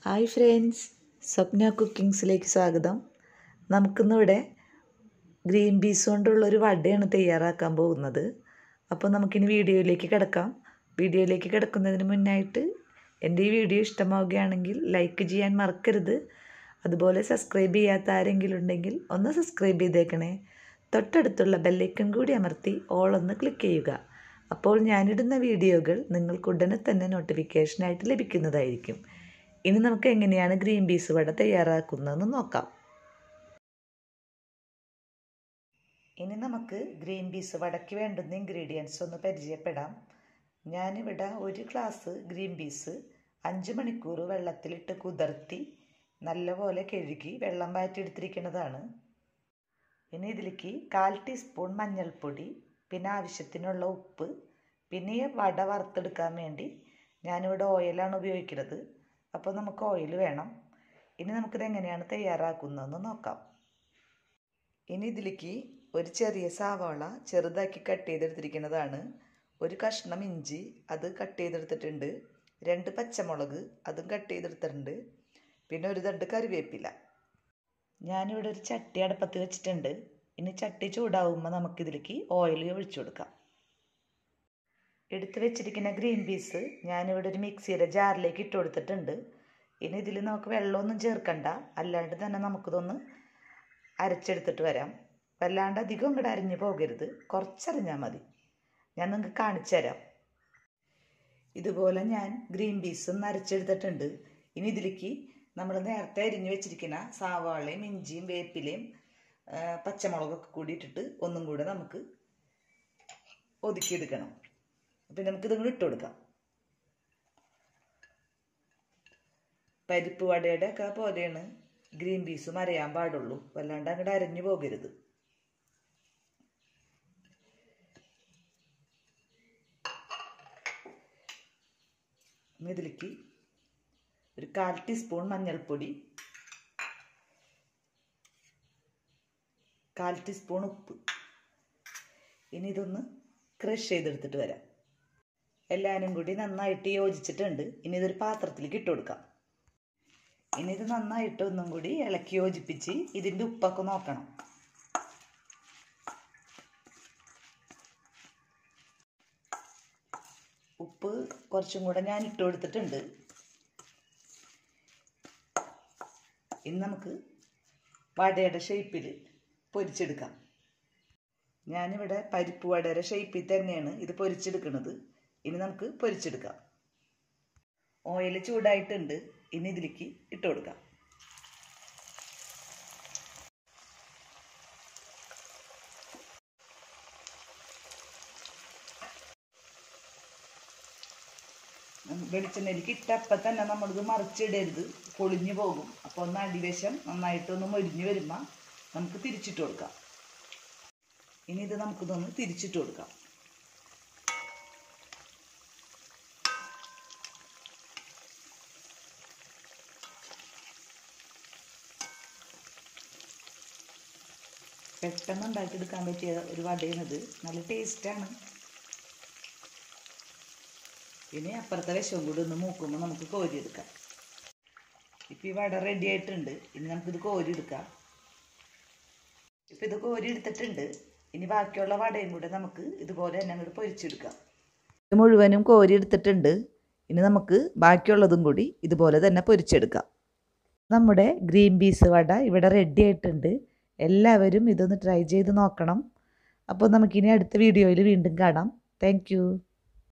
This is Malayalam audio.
ഹായ് ഫ്രണ്ട്സ് സ്വപ്ന കുക്കിങ്സിലേക്ക് സ്വാഗതം നമുക്കിന്നിവിടെ ഗ്രീൻ പീസ് കൊണ്ടുള്ളൊരു വടയാണ് തയ്യാറാക്കാൻ പോകുന്നത് അപ്പോൾ നമുക്കിനി വീഡിയോയിലേക്ക് കിടക്കാം വീഡിയോയിലേക്ക് കിടക്കുന്നതിന് മുന്നായിട്ട് എൻ്റെ ഈ വീഡിയോ ഇഷ്ടമാവുകയാണെങ്കിൽ ലൈക്ക് ചെയ്യാൻ മറക്കരുത് അതുപോലെ സബ്സ്ക്രൈബ് ചെയ്യാത്ത ആരെങ്കിലും ഉണ്ടെങ്കിൽ ഒന്ന് സബ്സ്ക്രൈബ് ചെയ്തേക്കണേ തൊട്ടടുത്തുള്ള ബെല്ലൈക്കൺ കൂടി അമർത്തി ഓൾ ഒന്ന് ക്ലിക്ക് ചെയ്യുക അപ്പോൾ ഞാനിടുന്ന വീഡിയോകൾ നിങ്ങൾക്ക് ഉടനെ തന്നെ നോട്ടിഫിക്കേഷനായിട്ട് ലഭിക്കുന്നതായിരിക്കും ഇനി നമുക്ക് എങ്ങനെയാണ് ഗ്രീൻ പീസ് വട തയ്യാറാക്കുന്നതെന്ന് നോക്കാം ഇനി നമുക്ക് ഗ്രീൻ പീസ് വടയ്ക്ക് വേണ്ടുന്ന ഇൻഗ്രീഡിയൻസ് ഒന്ന് പരിചയപ്പെടാം ഞാനിവിടെ ഒരു ഗ്ലാസ് ഗ്രീൻ പീസ് അഞ്ച് മണിക്കൂർ വെള്ളത്തിലിട്ട് കുതിർത്തി നല്ലപോലെ കഴുകി വെള്ളം വാറ്റിയെടുത്തിരിക്കുന്നതാണ് പിന്നെ ഇതിലേക്ക് കാൽ ടീസ്പൂൺ മഞ്ഞൾപ്പൊടി പിന്നെ ആവശ്യത്തിനുള്ള ഉപ്പ് പിന്നെ ഈ വട വറുത്തെടുക്കാൻ വേണ്ടി ഞാനിവിടെ ഓയിലാണ് ഉപയോഗിക്കുന്നത് അപ്പോൾ നമുക്ക് ഓയിൽ വേണം ഇനി നമുക്കിത് എങ്ങനെയാണ് തയ്യാറാക്കുന്നതെന്ന് നോക്കാം ഇനി ഇതിലേക്ക് ഒരു ചെറിയ സവാള ചെറുതാക്കി കട്ട് ചെയ്തെടുത്തിരിക്കുന്നതാണ് ഒരു കഷ്ണം ഇഞ്ചി അത് കട്ട് ചെയ്തെടുത്തിട്ടുണ്ട് രണ്ട് പച്ചമുളക് അതും കട്ട് ചെയ്തെടുത്തിട്ടുണ്ട് പിന്നെ ഒരു തണ്ട് കറിവേപ്പില ഞാനിവിടെ ഒരു ചട്ടി അടുപ്പത്ത് വെച്ചിട്ടുണ്ട് ഇനി ചട്ടി ചൂടാവുമ്പോൾ നമുക്കിതിലേക്ക് ഓയിൽ ഒഴിച്ചു കൊടുക്കാം എടുത്ത് വെച്ചിരിക്കുന്ന ഗ്രീൻ പീസ് ഞാനിവിടെ ഒരു മിക്സിയുടെ ജാറിലേക്ക് ഇട്ട് കൊടുത്തിട്ടുണ്ട് ഇനി ഇതിൽ നമുക്ക് വെള്ളമൊന്നും ചേർക്കണ്ട അല്ലാണ്ട് തന്നെ നമുക്കിതൊന്ന് അരച്ചെടുത്തിട്ട് വരാം വല്ലാണ്ട് അധികം ഇങ്ങോട്ട് അരിഞ്ഞു പോകരുത് കുറച്ചറിഞ്ഞാൽ മതി ഞാൻ നിങ്ങൾക്ക് കാണിച്ചു തരാം ഇതുപോലെ ഞാൻ ഗ്രീൻ പീസും അരച്ചെടുത്തിട്ടുണ്ട് ഇനി ഇതിലേക്ക് നമ്മൾ നേരത്തെ അരിഞ്ഞു വെച്ചിരിക്കുന്ന സവാളയും ഇഞ്ചിയും വേപ്പിലയും പച്ചമുളകൊക്കെ കൂടി ഇട്ടിട്ട് ഒന്നും കൂടെ നമുക്ക് ഒതുക്കിയെടുക്കണം അപ്പം നമുക്കിതും കൂടി ഇട്ട് കൊടുക്കാം പരിപ്പ് വടയുടെ ഒക്കെ പോലെയാണ് ഗ്രീൻ പീസും അരയാൻ പാടുള്ളൂ വല്ലാണ്ട് അങ്ങോട്ട് അരഞ്ഞു പോകരുത് ഇതിലേക്ക് ഒരു കാൽ ടീസ്പൂൺ മഞ്ഞൾപ്പൊടി കാൽ ടീസ്പൂൺ ഉപ്പ് ഇനി ഇതൊന്ന് ക്രഷ് ചെയ്തെടുത്തിട്ട് വരാം എല്ലാവരും കൂടി നന്നായിട്ട് യോജിച്ചിട്ടുണ്ട് ഇനി ഇതൊരു പാത്രത്തിലേക്ക് ഇട്ട് കൊടുക്കാം ഇനി ഇത് നന്നായിട്ട് ഒന്നും കൂടി ഇളക്കി യോജിപ്പിച്ച് ഇതിൻ്റെ ഉപ്പൊക്കെ നോക്കണം ഉപ്പ് കുറച്ചും കൂടെ ഞാൻ ഇട്ട് കൊടുത്തിട്ടുണ്ട് ഇനി നമുക്ക് വടയുടെ ഷേപ്പിൽ പൊരിച്ചെടുക്കാം ഞാനിവിടെ പരിപ്പ് വടയുടെ ഷേപ്പിൽ തന്നെയാണ് ഇത് പൊരിച്ചെടുക്കുന്നത് ഇനി നമുക്ക് പൊരിച്ചെടുക്കാം ഓയിൽ ചൂടായിട്ടുണ്ട് ഇനി ഇതിലേക്ക് ഇട്ട് കൊടുക്കാം വെളിച്ചെണ്ണയിലേക്ക് ഇട്ടപ്പം തന്നെ നമ്മളിത് മറിച്ചിടരുത് പൊളിഞ്ഞു പോകും അപ്പോൾ ഒന്ന് അടിവശം നന്നായിട്ടൊന്ന് മൊരിഞ്ഞ് വരുമ്പോൾ നമുക്ക് തിരിച്ചിട്ട് കൊടുക്കാം ഇനി ഇത് നമുക്കിതൊന്ന് തിരിച്ചിട്ട് കൊടുക്കാം പെട്ടെന്ന് ഉണ്ടാക്കിയെടുക്കാൻ പറ്റിയ ഒരു വടയാണിത് നല്ല ടേസ്റ്റാണ് ഇനി അപ്പുറത്തെ വിഷവും കൂടി ഒന്ന് മൂക്കുമ്പോൾ നമുക്ക് കോരിയെടുക്കാം ഇപ്പം ഈ വട റെഡി ആയിട്ടുണ്ട് ഇനി നമുക്കിത് കോരിയെടുക്കാം ഇപ്പം ഇത് കോരി എടുത്തിട്ടുണ്ട് ഇനി ബാക്കിയുള്ള വടയും കൂടെ നമുക്ക് ഇതുപോലെ തന്നെ അങ്ങോട്ട് പൊരിച്ചെടുക്കാം ഇത് മുഴുവനും കോരി എടുത്തിട്ടുണ്ട് ഇനി നമുക്ക് ബാക്കിയുള്ളതും കൂടി ഇതുപോലെ തന്നെ പൊരിച്ചെടുക്കാം നമ്മുടെ ഗ്രീൻ പീസ് വട ഇവിടെ റെഡി ആയിട്ടുണ്ട് എല്ലാവരും ഇതൊന്ന് ട്രൈ ചെയ്ത് നോക്കണം അപ്പോൾ നമുക്കിനി അടുത്ത വീഡിയോയിൽ വീണ്ടും കാണാം താങ്ക്